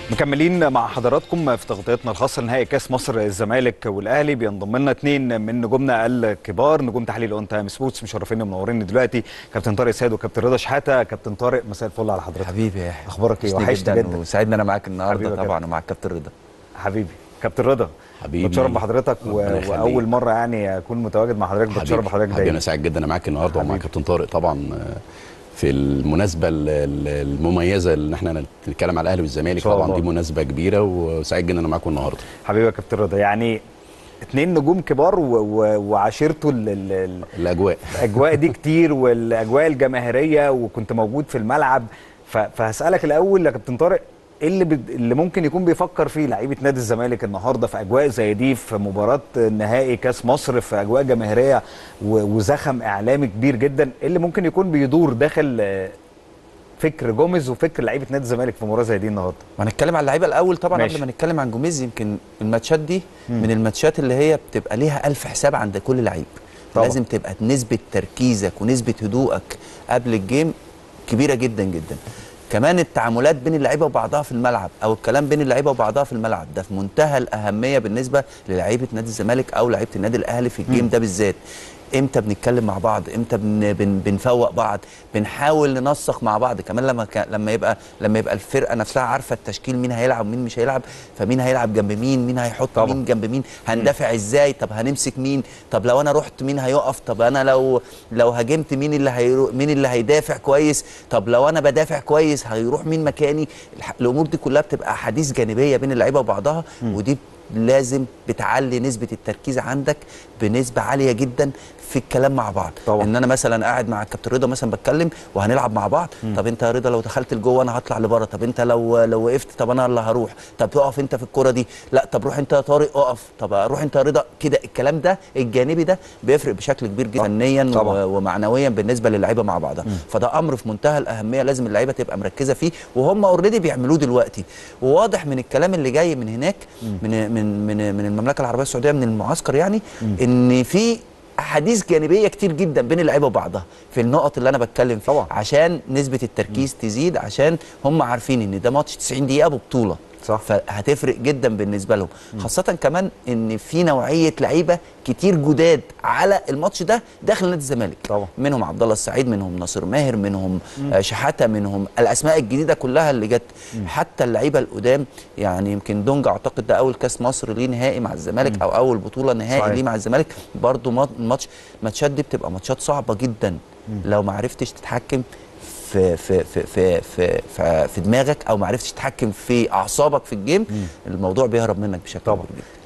مكملين مع حضراتكم في تغطيتنا الخاصه لنهائي كاس مصر الزمالك والاهلي بينضم لنا اثنين من نجومنا الكبار نجوم تحليل اون تايم سبورتس مشرفين ومنورين دلوقتي كابتن طارق سيد وكابتن رضا شحاته كابتن طارق مساء الفل على حضرتك حبيبي يا يحيى اخبارك ايه وحشني وحشني جدا جدا وسعدني انا معاك النهارده حبيبي يا طبعا ومع الكابتن رضا حبيبي كابتن رضا حبيبي. بتشرف بحضرتك و... ربنا يخليك. واول مره يعني اكون متواجد مع حضرتك بتشرف بحضرتك حبيبي انا دايما سعيد جدا انا معاك النهارده ومع حبيبي. كابتن طارق طبعا آه، في المناسبه ال- ال- المميزه اللي احنا نتكلم على الاهلي والزمالك إن شاء طبعا الله. دي مناسبه كبيره وسعيد جدا انا معاكم النهارده حبيبي يا كابتن رضا يعني اتنين نجوم كبار و... و... وعاشرتوا ال... ال... ال... الاجواء الاجواء دي كتير والاجواء الجماهيريه وكنت موجود في الملعب ف... فهسالك الاول يا كابتن طارق ايه اللي بد... اللي ممكن يكون بيفكر فيه لعيبه نادي الزمالك النهارده في اجواء زي دي في مباراه نهائي كاس مصر في اجواء جماهيريه و... وزخم اعلامي كبير جدا ايه اللي ممكن يكون بيدور داخل آه، فكر جوميز وفكر لعيبه نادي الزمالك في مباراه زي دي النهارده ما هنتكلم على اللعيبه الاول طبعا ماشي. قبل ما نتكلم عن جوميز يمكن الماتشات دي من الماتشات اللي هي بتبقى ليها ألف حساب عند كل لعيب طبعا. لازم تبقى نسبه تركيزك ونسبه هدوءك قبل الجيم كبيره جدا جدا كمان التعاملات بين اللعيبه وبعضها في الملعب او الكلام بين اللعيبه وبعضها في الملعب ده في منتهى الاهميه بالنسبه للعيبه نادي الزمالك او لعيبه النادي الاهلي في الجيم ده بالذات امتى بنتكلم مع بعض امتى بن بن بنفوق بعض بنحاول ننسق مع بعض كمان لما كان لما يبقى لما يبقى الفرقه نفسها عارفه التشكيل مين هيلعب ومين مش هيلعب فمين هيلعب جنب مين مين هيحط طبعا. طبعا. مين جنب مين هندافع ازاي طب هنمسك مين طب لو انا رحت مين هيقف طب انا لو لو هاجمت مين اللي هيرو مين اللي هيدافع كويس طب لو انا بدافع كويس هيروح مين مكاني الح- الامور دي كلها بتبقى احاديث جانبيه بين اللعيبه وبعضها ودي لازم بتعلي نسبه التركيز عندك بنسبه عاليه جدا في الكلام مع بعض طبعا. ان انا مثلا قاعد مع الكابتن رضا مثلا بتكلم وهنلعب مع بعض طب انت يا رضا لو دخلت لجوه انا هطلع لبره طب انت لو لو وقفت طب انا اللي هروح طب تقف انت في الكوره دي لا طب روح انت يا طارق اقف طب روح انت يا رضا كده الكلام ده الجانبي ده بيفرق بشكل كبير جدا فنيا طبعا. و- ومعنويا بالنسبه للعيبه مع بعضها فده امر في منتهى الاهميه لازم اللعيبه تبقى مركزه فيه وهم اوريدي بيعملوه دلوقتي وواضح من الكلام اللي جاي من هناك من من من من المملكه العربيه السعوديه من المعسكر يعني ان في احاديث جانبيه كتير جدا بين اللعيبه وبعضها في النقط اللي انا بتكلم فيها طبعا. عشان نسبه التركيز تزيد عشان هم عارفين ان ده ماتش 90 دقيقه ببطوله صح. فهتفرق جدا بالنسبه لهم خاصه كمان ان في نوعيه لعيبه كتير جداد على الماتش ده داخل نادي الزمالك طبعا. منهم عبد الله السعيد منهم ناصر ماهر منهم آه شحاته منهم الاسماء الجديده كلها اللي جت حتى اللعيبه القدام يعني يمكن دونج اعتقد ده اول كاس مصر ليه نهائي مع الزمالك او اول بطوله نهائي صحيح. ليه مع الزمالك برضو ما- الماتش الماتشات دي بتبقى ماتشات صعبه جدا لو ما عرفتش تتحكم في في في في في, في, في دماغك او ما عرفتش تتحكم في اعصابك في الجيم الموضوع بيهرب منك بشكل طبعا كبير جدا